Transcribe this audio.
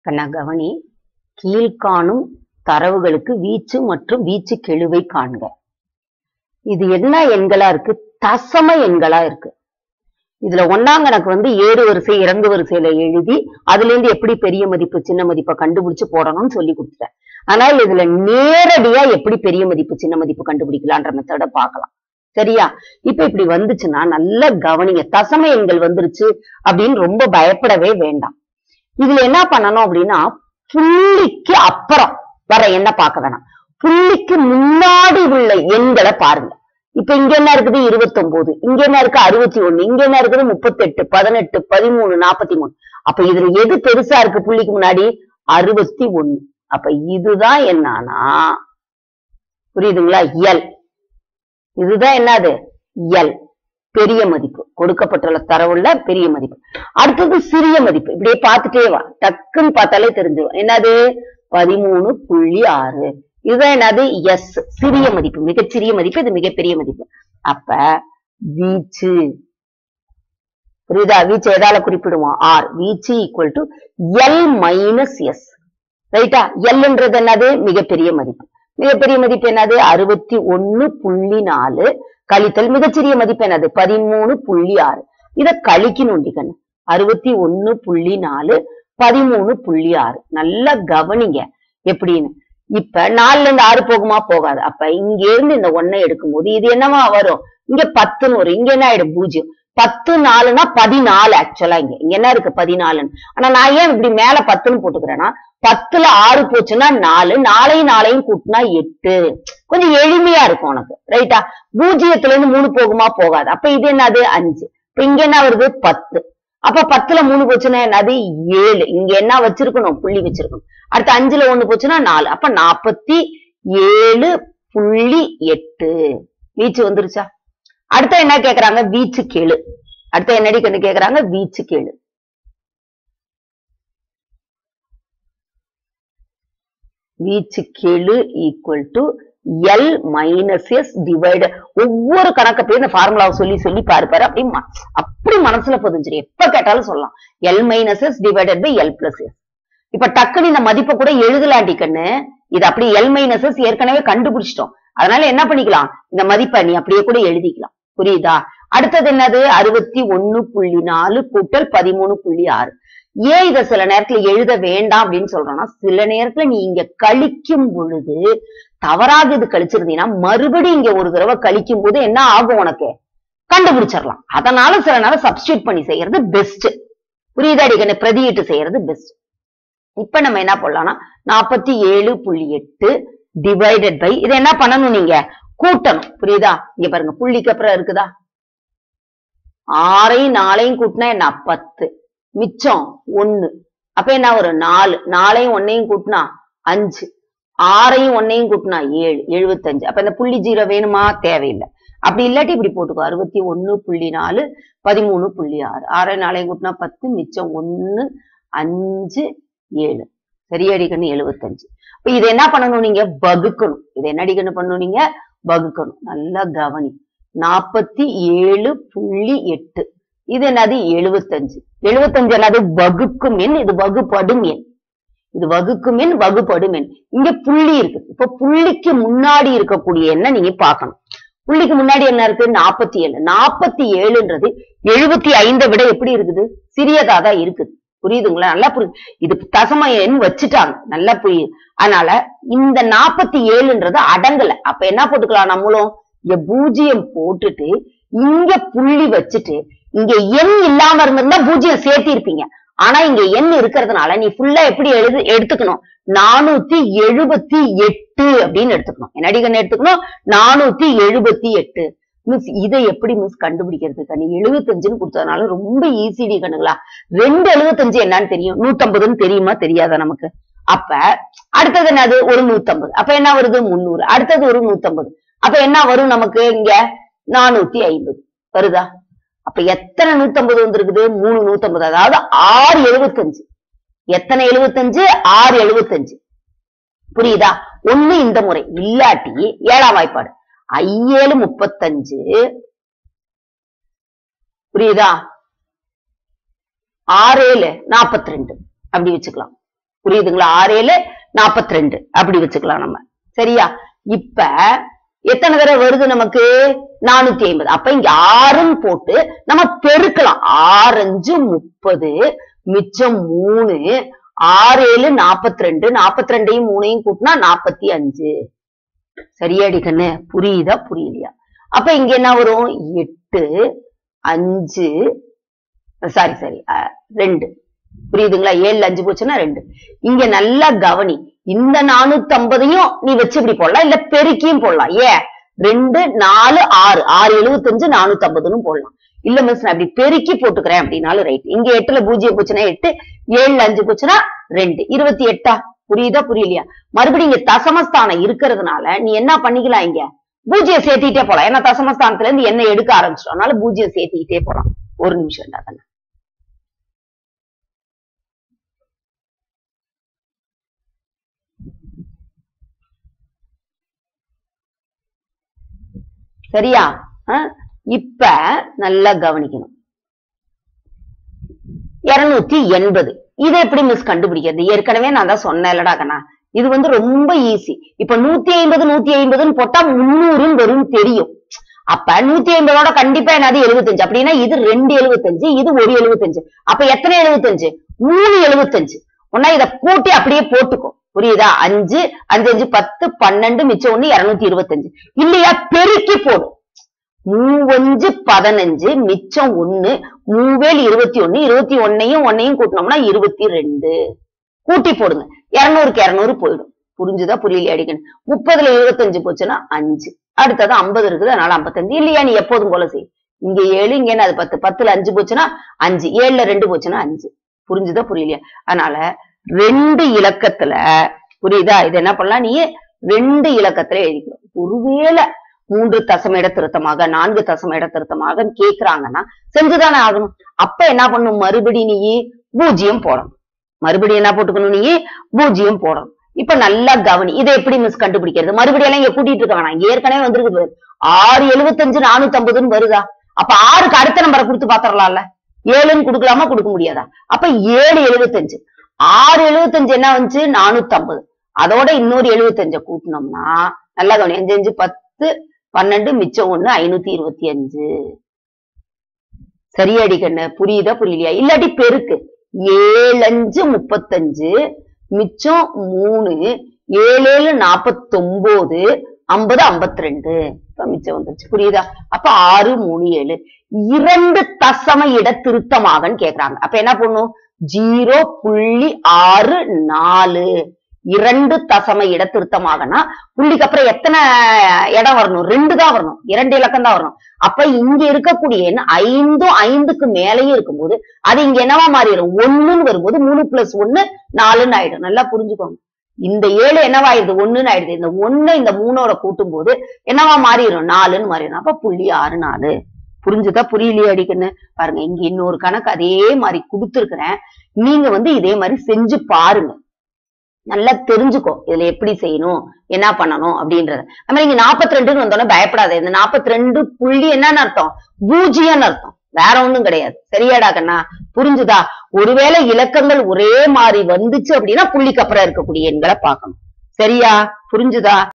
கண்ணா கவனி கீழ்காணும் தரவுகளுக்கு வீச்சு மற்றும் வீச்சு கெழுவை காண்க இது என்ன எண்களா இருக்கு தசம எண்களா இருக்கு இதுல ஒண்ணாம் கணக்கு வந்து ஏறு வரிசை இறங்கு வரிசையில எழுதி அதுல இருந்து எப்படி பெரிய மதிப்பு சின்ன மதிப்பை கண்டுபிடிச்சு போடணும்னு சொல்லி கொடுத்துட்டேன் ஆனால் இதுல நேரடியா எப்படி பெரிய மதிப்பு சின்ன மதிப்பு கண்டுபிடிக்கலான்ற மெத்தட பார்க்கலாம் சரியா இப்ப இப்படி வந்துச்சுன்னா நல்ல கவனிங்க தசம எண்கள் வந்துருச்சு அப்படின்னு ரொம்ப பயப்படவே வேண்டாம் இதுல என்ன பண்ணணும் அப்படின்னா புள்ளிக்கு அப்புறம் வர எண்ண பார்க்க வேணாம் புள்ளிக்கு முன்னாடி உள்ள எண்களை பாருங்க இப்ப இங்க என்ன இருக்குது இருபத்தொன்பது இங்க என்ன இருக்கு அறுபத்தி ஒண்ணு இங்க என்ன இருக்குது முப்பத்தெட்டு பதினெட்டு பதிமூணு நாற்பத்தி மூணு அப்ப இதுல எது பெருசா இருக்கு புள்ளிக்கு முன்னாடி அறுபத்தி ஒண்ணு அப்ப இதுதான் என்னன்னா புரியுதுங்களா எல் இதுதான் என்னது எல் பெரிய மதிப்பு கொடுக்கப்பட்டுள்ள தரவுள்ள பெரிய மதிப்பு அடுத்தது சிறிய மதிப்பு இப்படியே பார்த்துட்டே வா டக்குன்னு பார்த்தாலே தெரிஞ்சிடும் என்னது பதிமூணு புள்ளி ஆறு இதுதான் என்னது எஸ் சிறிய மதிப்பு மிகச்சிறிய மதிப்பு இது மிகப்பெரிய மதிப்பு அப்ப வீச்சு புரியுதா வீச்சு எதால குறிப்பிடுவோம் ஆர் வீச்சு equal to L minus S ரைட்டா எல்ன்றது என்னது மிகப்பெரிய மதிப்பு மிகப்பெரிய மதிப்பு என்னது அறுபத்தி ஒண்ணு புள்ளி நாலு கழித்தல் மிகச்சிறிய மதிப்பு என்னது பதிமூணு புள்ளி ஆறு இத கழிக்கணும் கண்ணு அறுபத்தி ஒண்ணு புள்ளி நாலு பதிமூணு புள்ளி ஆறு நல்லா கவனிங்க எப்படின்னு இப்ப நாலுல இருந்து ஆறு போகுமா போகாது அப்ப இங்க இருந்து இந்த ஒன்னை எடுக்கும்போது இது என்னவா வரும் இங்க பத்துன்னு வரும் இங்க என்ன ஆயிடும் பூஜ்ஜியம் பத்து நாலுனா பதினாலு ஆக்சுவலா இங்க இங்க என்ன இருக்கு பதினாலுன்னு ஆனா நான் ஏன் இப்படி மேல பத்துன்னு போட்டுக்கிறேன்னா பத்துல ஆறு போச்சுன்னா நாலு நாளையும் நாளையும் கூட்டினா எட்டு கொஞ்சம் எளிமையா இருக்கும் உனக்கு ரைட்டா பூஜ்ஜியத்துல இருந்து மூணு போகுமா போகாது அப்ப இது என்னது அஞ்சு இப்ப இங்க என்ன வருது பத்து அப்ப பத்துல மூணு போச்சுன்னா என்னது ஏழு இங்க என்ன வச்சிருக்கணும் புள்ளி வச்சிருக்கணும் அடுத்து அஞ்சுல ஒண்ணு போச்சுன்னா நாலு அப்ப நாப்பத்தி ஏழு புள்ளி எட்டு வீச்சு வந்துருச்சா அடுத்த என்ன கேக்குறாங்க வீச்சு கேளு அடுத்த என்னடி கண்டு கேக்குறாங்க வீச்சு கேளு வீச்சு கெழு equal to L minus S divide ஒவ்வொரு கணக்க போய் இந்த ஃபார்முலாவை சொல்லி சொல்லி பாரு பாரு அப்படி ம- அப்படி மனசுல பதிஞ்சிரு எப்ப கேட்டாலும் சொல்லலாம் L minus S divided by L plus S இப்ப டக்குன்னு இந்த மதிப்பை கூட எழுதலாண்டி கண்ணு இது அப்படி எல் மைனஸ் எஸ் ஏற்கனவே கண்டுபிடிச்சிட்டோம் அதனால என்ன பண்ணிக்கலாம் இந்த மதிப்பை நீ அப்படியே கூட எழுதிக்கலாம் புரியுதா அடுத்தது என்னது அறுபத்தி ஒண்ணு புள்ளி நாலு கூட்டல் பதிமூணு புள்ளி ஆறு ஏன் இத சில நேரத்துல எழுத வேண்டாம் அப்படின்னு சொல்றோம்னா சில நேரத்துல நீ இங்க கழிக்கும் பொழுது தவறாக இது கழிச்சிருந்தீங்கன்னா மறுபடியும் இங்க ஒரு தடவை கழிக்கும் போது என்ன ஆகும் உனக்கு கண்டுபிடிச்சிடலாம் அதனால சில நேரம் சப்ஸ்டியூட் பண்ணி செய்யறது பெஸ்ட் புரியுதாடி கண்ணு பிரதியிட்டு செய்யறது பெஸ்ட் இப்ப நம்ம என்ன பண்ணலாம்னா நாற்பத்தி ஏழு புள்ளி எட்டு டிவைடட் பை இதை என்ன பண்ணணும் நீங்க கூட்டணும் புரியுதா இங்க பாருங்க புள்ளிக்கு அப்புறம் இருக்குதா ஆறையும் நாளையும் கூட்டினா என்ன பத்து மிச்சம் ஒண்ணு அப்ப என்ன வரும் நாலு நாளையும் ஒன்னையும் கூட்டினா அஞ்சு ஆறையும் ஒன்னையும் கூட்டினா ஏழு எழுபத்தஞ்சு அப்ப இந்த புள்ளி ஜீரோ வேணுமா தேவையில்லை அப்படி இல்லாட்டி இப்படி போட்டுக்கோ அறுபத்தி ஒண்ணு புள்ளி நாலு பதிமூணு புள்ளி ஆறு ஆறு நாளையும் கூட்டினா பத்து மிச்சம் ஒண்ணு அஞ்சு ஏழு சரியாடி கண்ணு எழுபத்தஞ்சு இப்ப இதை என்ன பண்ணணும் நீங்க வகுக்கணும் இதை என்னடி கண்ணு பண்ணணும் நீங்க வகுக்கணும் நல்லா கவனி நாற்பத்தி ஏழு புள்ளி எட்டு இது என்னது எழுபத்தஞ்சு எழுபத்தஞ்சு என்னது வகுக்கும் எண் இது வகுப்படும் எண் இது வகுக்கும் எண் வகுப்படும் எண் இங்க புள்ளி இருக்கு இப்ப புள்ளிக்கு முன்னாடி இருக்கக்கூடிய எண்ணை நீங்க பார்க்கணும் புள்ளிக்கு முன்னாடி என்ன இருக்கு நாற்பத்தி ஏழு நாற்பத்தி ஏழுன்றது எழுபத்தி ஐந்தை விட எப்படி இருக்குது சிறியதா தான் இருக்குது புரியுதுங்களா நல்லா புரியுது இது தசம எண் வச்சுட்டாங்க நல்லா புரியுது அதனால இந்த நாற்பத்தி ஏழுன்றது அடங்கல அப்ப என்ன போட்டுக்கலாம் நம்மளும் இங்க பூஜ்ஜியம் போட்டுட்டு இங்க புள்ளி வச்சுட்டு இங்க எண் இல்லாம இருந்திருந்தா பூஜ்ஜியம் சேர்த்தி இருப்பீங்க ஆனா இங்க எண் இருக்கிறதுனால நீ ஃபுல்லா எப்படி எழுது எடுத்துக்கணும் நானூத்தி எழுபத்தி எட்டு அப்படின்னு எடுத்துக்கணும் என்னடி கண்ணு எடுத்துக்கணும் நானூத்தி எழுபத்தி எட்டு மிஸ் இதை எப்படி மிஸ் கண்டுபிடிக்கிறது கண்ணு எழுபத்தஞ்சுன்னு கொடுத்ததுனால ரொம்ப ஈஸிடி கண்ணுங்களா ரெண்டு எழுபத்தஞ்சு என்னன்னு தெரியும் நூத்தம்பதுன்னு தெரியுமா தெரியாதா நமக்கு அப்ப அடுத்தது என்னது ஒரு நூத்தம்பது அப்ப என்ன வருது முந்நூறு அடுத்தது ஒரு நூத்தம்பது அப்ப என்ன வரும் நமக்கு இங்க நானூத்தி ஐம்பது வருதா அப்ப எத்தனை நூத்தம்பது வந்திருக்குது மூணு நூத்தம்பது அதாவது ஆறு எழுபத்தஞ்சு எத்தனை எழுபத்தஞ்சு ஆறு எழுபத்தஞ்சு புரியுதா ஒண்ணு இந்த முறை இல்லாட்டி ஏழாம் வாய்ப்பாடு ஐயேழு முப்பத்தஞ்சு புரியுதா ஆறேழு நாற்பத்தி ரெண்டு அப்படி வச்சுக்கலாம் புரியுதுங்களா ஆறு ஏழு நாற்பத்தி ரெண்டு அப்படி வச்சுக்கலாம் நம்ம சரியா இப்ப எத்தனை தடவை வருது நமக்கு நானூத்தி ஐம்பது அப்ப இங்க ஆறுன்னு போட்டு நம்ம பெருக்கலாம் ஆறஞ்சு முப்பது மிச்சம் மூணு ஆறு ஏழு நாற்பத்தி ரெண்டு நாற்பத்தி ரெண்டையும் மூணையும் கூட்டினா நாற்பத்தி அஞ்சு சரியாடி கண்ணு புரியுதா புரியலையா அப்ப இங்க என்ன வரும் எட்டு அஞ்சு சாரி சாரி ரெண்டு புரியுதுங்களா ஏழு அஞ்சு போச்சுன்னா ரெண்டு இங்க நல்லா கவனி இந்த நானூத்தி ஐம்பதையும் நீ வச்சு இப்படி போடலாம் இல்ல பெருக்கியும் போடலாம் ஏன் ரெண்டு நாலு ஆறு ஆறு எழுபத்தஞ்சு நானூத்தி ஐம்பதுன்னு போடலாம் இல்ல மிஸ் நான் அப்படி பெருக்கி போட்டுக்கிறேன் அப்படின்னாலும் ரைட் இங்க எட்டுல பூஜ்ஜியம் போச்சுன்னா எட்டு ஏழுல அஞ்சு போச்சுன்னா ரெண்டு இருபத்தி எட்டா புரியுதா புரியலையா மறுபடியும் இங்க தசமஸ்தானம் இருக்கிறதுனால நீ என்ன பண்ணிக்கலாம் இங்க பூஜ்ஜியம் சேர்த்திட்டே போலாம் ஏன்னா தசமஸ்தானத்துல இருந்து என்ன எடுக்க ஆரம்பிச்சிட்டோம் அதனால பூஜ்ஜியம் சேர்த்திக்கிட்டே போலாம் ஒரு நிமிஷம் தானே சரியா அஹ், இப்ப நல்லா கவனிக்கணும் இருநூத்தி எண்பது இதை எப்படி மிஸ் கண்டுபிடிக்கிறது ஏற்கனவே நான் தான் சொன்னேன் இல்லடா கண்ணா இது வந்து ரொம்ப ஈஸி இப்ப நூத்தி ஐம்பது நூத்தி ஐம்பதுன்னு போட்டா முன்னூறுன்னு வரும் தெரியும் அப்ப நூத்தி ஐம்பதோட கண்டிப்பா என்னது எழுபத்தஞ்சு அப்படின்னா இது ரெண்டு எழுபத்தஞ்சு இது ஒரு எழுபத்தஞ்சு அப்ப எத்தனை எழுபத்தஞ்சு மூணு எழுபத்தஞ்சு ஒன்னா இத கூட்டி அப்படியே போட்டுக்கோ புரியுதா அஞ்சு அஞ்சு அஞ்சு பத்து பன்னெண்டு மிச்சம் ஒண்ணு இருநூத்தி இருபத்தஞ்சு இல்லையா பெருக்கி போடு மூவஞ்சு பதினஞ்சு மிச்சம் ஒண்ணு மூவேல் இருபத்தி ஒண்ணு இருபத்தி ஒன்னையும் ஒன்னையும் கூட்டினோம்னா இருபத்தி ரெண்டு கூட்டி போடுங்க இருநூறுக்கு இருநூறு போயிடும் புரிஞ்சுதா புரியலையா அடிக்கணும் முப்பதுல இருபத்தஞ்சு போச்சுன்னா அஞ்சு அடுத்தது ஐம்பது இருக்குது அதனால ஐம்பத்தஞ்சு இல்லையா நீ எப்போதும் போல செய் இங்க ஏழு இங்க என்ன அது பத்து பத்துல அஞ்சு போச்சுன்னா அஞ்சு ஏழுல ரெண்டு போச்சுன்னா அஞ்சு புரிஞ்சுதா புரியலையா அதனால ரெண்டு இலக்கத்துல புரியுதா இது என்ன பண்ணலாம் நீ ரெண்டு இலக்கத்துல எழுதிக்கணும் ஒருவேளை மூன்று தசம இட திருத்தமாக நான்கு தசம இட திருத்தமாக கேக்குறாங்கன்னா செஞ்சுதானே ஆகணும் அப்ப என்ன பண்ணும் மறுபடி நீ பூஜ்ஜியம் போடணும் மறுபடியும் என்ன போட்டுக்கணும் நீ பூஜ்ஜியம் போடணும் இப்ப நல்லா கவனி இதை எப்படி மிஸ் கண்டுபிடிக்கிறது மறுபடியும் எல்லாம் இங்க கூட்டிட்டு இருக்க வேணாம் ஏற்கனவே வந்திருக்கு பாரு. ஆறு எழுபத்தஞ்சு நானூத்தி ஐம்பதுன்னு வருதா அப்ப ஆறுக்கு அடுத்த நம்பரை கொடுத்து பாத்திரலாம்ல ஏழுன்னு கொடுக்கலாமா கொடுக்க முடியாதா அப்ப ஏழு எழுபத்தஞ்சு ஆறு எழுபத்தஞ்சு என்ன வந்துச்சு நானூத்தி ஐம்பது அதோட இன்னொரு எழுபத்தஞ்ச கூட்டினோம்னா நல்லா கவனி அஞ்சு அஞ்சு பத்து பன்னெண்டு மிச்சம் ஒண்ணு ஐநூத்தி இருபத்தி அஞ்சு சரியாடி கண்ணு புரியுதா புரியலையா இல்லாட்டி பெருக்கு ஏழு அஞ்சு முப்பத்தஞ்சு மிச்சம் மூணு ஏழு ஏழு நாப்பத்தொன்பது ஐம்பது ஐம்பத்தி ரெண்டு இப்ப மிச்சம் வந்துருச்சு புரியுதா அப்ப ஆறு மூணு ஏழு இரண்டு தசம இட திருத்தமாகன்னு கேக்குறாங்க அப்ப என்ன பண்ணும் ஜீரோ புள்ளி ஆறு நாலு இரண்டு தசம இட திருத்தமாகனா புள்ளிக்கு அப்புறம் எத்தனை இடம் வரணும் ரெண்டு தான் வரணும் இரண்டு இலக்கம் தான் வரணும் அப்ப இங்க இருக்கக்கூடிய எண் ஐந்தும் ஐந்துக்கு மேலேயும் இருக்கும்போது அது இங்க என்னவா மாறிடும் ஒண்ணுன்னு வரும்போது மூணு பிளஸ் ஒண்ணு நாலுன்னு ஆயிடும் நல்லா புரிஞ்சுக்கோங்க இந்த ஏழு என்னவாயிடுது ஒண்ணுன்னு ஆயிடுது இந்த ஒண்ணு இந்த மூணோட கூட்டும் போது என்னவா மாறிடும் நாலுன்னு மாறிடும் அப்ப புள்ளி ஆறு நாலு புரிஞ்சுதா புரியலையே அடிக்கன்னு பாருங்க இங்க இன்னொரு கணக்கு அதே மாதிரி கொடுத்துருக்கிறேன் நீங்க வந்து இதே மாதிரி செஞ்சு பாருங்க நல்லா தெரிஞ்சுக்கோ இதுல எப்படி செய்யணும் என்ன பண்ணணும் அப்படின்றத அது மாதிரி இங்க நாற்பத்தி ரெண்டுன்னு வந்தோடனே பயப்படாத இந்த நாற்பத்தி ரெண்டு புள்ளி என்னன்னு அர்த்தம் பூஜ்ஜியம்னு அர்த்தம் வேற ஒண்ணும் கிடையாது சரியாடா கண்ணா புரிஞ்சுதா ஒருவேளை இலக்கங்கள் ஒரே மாதிரி வந்துச்சு அப்படின்னா புள்ளிக்கு அப்புறம் இருக்கக்கூடிய எண்களை பார்க்கணும் சரியா புரிஞ்சுதா